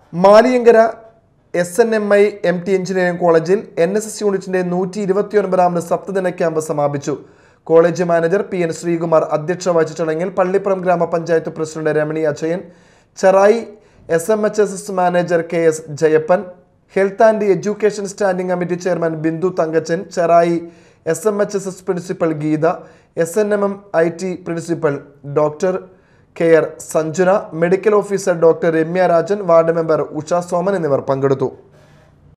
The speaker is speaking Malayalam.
Maliankara S N M I M T engineering കോളേജിൽ എൻ എസ് എസ് യൂണിറ്റിന്റെ നൂറ്റി ഇരുപത്തിയൊൻപതാമത് സപ്തദിന ക്യാമ്പ് സമാപിച്ചു college manager P N Sreekumar അധ്യക്ഷത വഹിച്ച ചടങ്ങിൽ Pallippuram grama panchayat president Ramani Ajayan Cherai S M H S S manager K S Jayappan health and education standing committee chairman Bindu Thankachan Cherai S M H S S principal Geetha S N M M I T principal doctor കെയർ Sanjuna medical officer doctor Ramya Rajan ward member Usha Soman എന്നിവർ പങ്കെടുത്തു